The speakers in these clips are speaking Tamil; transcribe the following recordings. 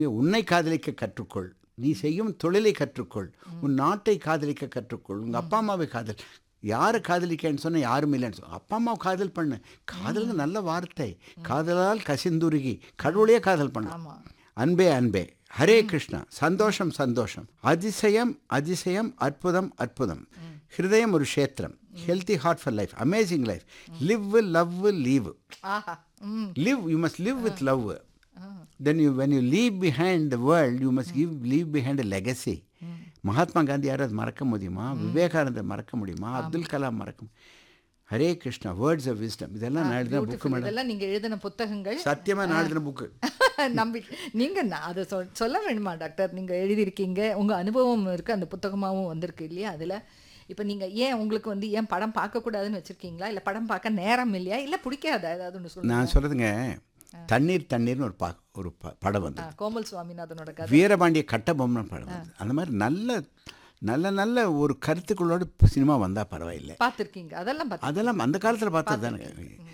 உன்னை காதலிக்க கற்றுக்கொள் நீ செய்யும் தொழிலை கற்றுக்கொள் உன் நாட்டை காதலிக்க கற்றுக்கொள் உங்கள் அப்பா அம்மாவை காதல் யாரை காதலிக்கன்னு சொன்னால் யாரும் இல்லைன்னு சொன்ன அப்பா அம்மாவை காதல் பண்ணு காதல்னு நல்ல வார்த்தை காதலால் கசிந்துருகி கடவுளையே காதல் பண்ணு ஆமா அன்பே அன்பே ஹரே கிருஷ்ணா சந்தோஷம் சந்தோஷம் அதிசயம் அதிசயம் அற்புதம் அற்புதம் ஹிருதயம் ஒரு க்ஷேத்திரம் healthy heart for life amazing life live love leave ஆஹா ம் live you must live with love then you when you leave behind the world you must give leave behind a legacy Mahatma Gandhi யாராவது மறக்க முடியுமா விவேகானந்தர் மறக்க முடியுமா அப்துல் கலாம் மறக்க மு- Hare Krishna words of wisdom இதெல்லாம் நான் எழுதின புக்கு Beautiful. மேடம் இதெல்லாம் நீங்க எழுதின புத்தகங்கள் சத்தியமா நான் எழுதின புக்கு நம்பி நீங்க ந- அதை சொல் சொல்ல வேணுமா டாக்டர் நீங்க எழுதியிருக்கீங்க உங்க அனுபவம் இருக்கு அந்த புத்தகமாவும் வந்திருக்கு இல்லையா அதுல இப்போ நீங்க ஏன் உங்களுக்கு வந்து ஏன் படம் பார்க்க கூடாதுன்னு வச்சிருக்கீங்களா இல்ல படம் பார்க்க நேரம் இல்லையா இல்ல பிடிக்காதா ஏதாவது ஒன்று சொல்லுங்க நான் சொல்றதுங்க தண்ணீர் தண்ணீர்னு ஒரு பா ஒரு ப- படம் வந்து ஆ, கோமல் சுவாமிநாதனோட கதை வீரபாண்டிய கட்டபொம்மன் படம் வந்து அந்த மாதிரி நல்ல நல்ல நல்ல ஒரு கருத்துக்களோட சினிமா வந்தா பரவாயில்லை பார்த்துருக்கீங்க அதெல்லாம் பார்த்து அதெல்லாம் அந்த காலத்துல பார்த்தது தானே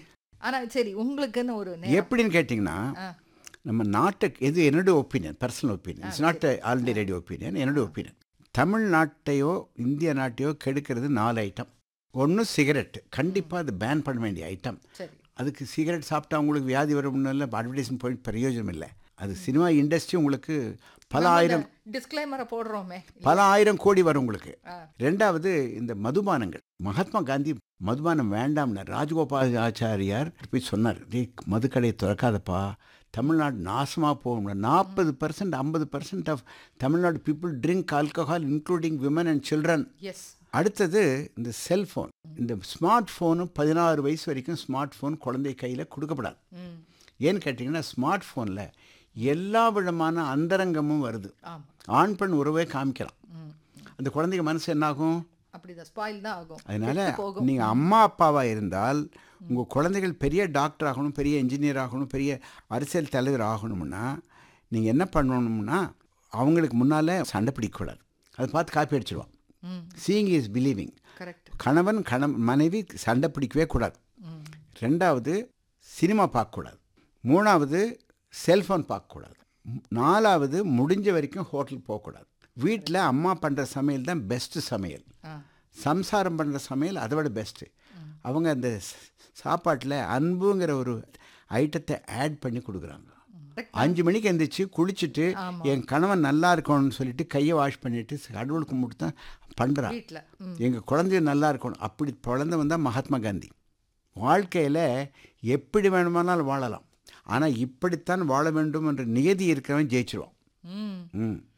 ஆனா சரி உங்களுக்குன்னு ஒரு நே- எப்படின்னு கேட்டிங்கன்னா நம்ம நாட்டுக்கு இது என்னுடைய opinion personal opinion it's not already ready opinion என்னுடைய ஒப்பீனியன் தமிழ்நாட்டையோ இந்திய நாட்டையோ கெடுக்கிறது நாலு ஐட்டம் ஒன்று சிகரெட் கண்டிப்பாக அது பேன் பண்ண வேண்டிய ஐட்டம் சரி அதுக்கு சிகரெட் சாப்பிட்டா உங்களுக்கு வியாதி வரும்னு இல்லை அட்வர்டைஸ்மெண்ட் போய் பிரயோஜனம் இல்லை அது சினிமா இண்டஸ்ட்ரி உங்களுக்கு பல ஆயிரம் டிஸ்க்ளைமரை போடுறோமே பல ஆயிரம் கோடி வரும் உங்களுக்கு ரெண்டாவது இந்த மதுபானங்கள் மகாத்மா காந்தி மதுபானம் வேண்டாம்னு ராஜகோபால் ஆச்சாரியார் போய் சொன்னார் டேய் மதுக்கடையை திறக்காதப்பா தமிழ்நாடு நாசமாக போகும் நாற்பது பர்சன்ட் ஐம்பது percent of Tamil Nadu people drink alcohol including women and children yes அடுத்தது இந்த செல்ஃபோன் இந்த ஸ்மார்ட் ஃபோனு பதினாறு வயசு வரைக்கும் ஸ்மார்ட் ஃபோன் குழந்தை கையில் கொடுக்கப்படாது ம் ஏன்னு கேட்டிங்கன்னா ஸ்மார்ட் ஃபோனில் எல்லா விதமான அந்தரங்கமும் வருது ஆமா ஆண் பெண் உறவே காமிக்கலாம் ம் அந்த குழந்தைங்க மனசு என்னாகும் அப்படிதான் ஸ்பாயில் தான் ஆகும் அதனால கெட்டு போகும் நீங்கள் அம்மா அப்பாவாக இருந்தால் உங்கள் குழந்தைகள் பெரிய டாக்டர் ஆகணும் பெரிய இன்ஜினியர் ஆகணும் பெரிய அரசியல் தலைவர் ஆகணும்னா நீங்கள் என்ன பண்ணணும்னா அவங்களுக்கு முன்னால் சண்டை பிடிக்கக்கூடாது அதை பார்த்து காப்பி அடிச்சிடுவான் ம் சீயிங் இஸ் பிலீவிங் கரெக்ட் கணவன் கண மனைவி சண்டை பிடிக்கவே கூடாது ம் ரெண்டாவது சினிமா பார்க்கக்கூடாது மூணாவது செல்ஃபோன் பார்க்கக்கூடாது நாலாவது முடிஞ்ச வரைக்கும் ஹோட்டல் போகக்கூடாது வீட்டில் அம்மா பண்ணுற சமையல் தான் பெஸ்ட்டு சமையல் ஆ சம்சாரம் பண்ணுற சமையல் அதை விட பெஸ்ட்டு அவங்க அந்த சாப்பாட்டில் அன்புங்கிற ஒரு ஐட்டத்தை ஆட் பண்ணி கொடுக்குறாங்க அஞ்சு மணிக்கு எந்திரிச்சு குளிச்சுட்டு என் கணவன் நல்லா இருக்கணும்னு சொல்லிட்டு கையை வாஷ் பண்ணிட்டு கடவுள் கும்பிட்டு தான் பண்ணுறான் வீட்டில் ம் எங்கள் குழந்தைய நல்லா இருக்கணும் அப்படி குழந்தை வந்தால் மகாத்மா காந்தி வாழ்க்கையில் எப்படி வேணுமானாலும் வாழலாம் ஆனால் இப்படித்தான் வாழ வேண்டும் என்ற நியதி இருக்கிறவன் ஜெயிச்சிருவான் ம் ம்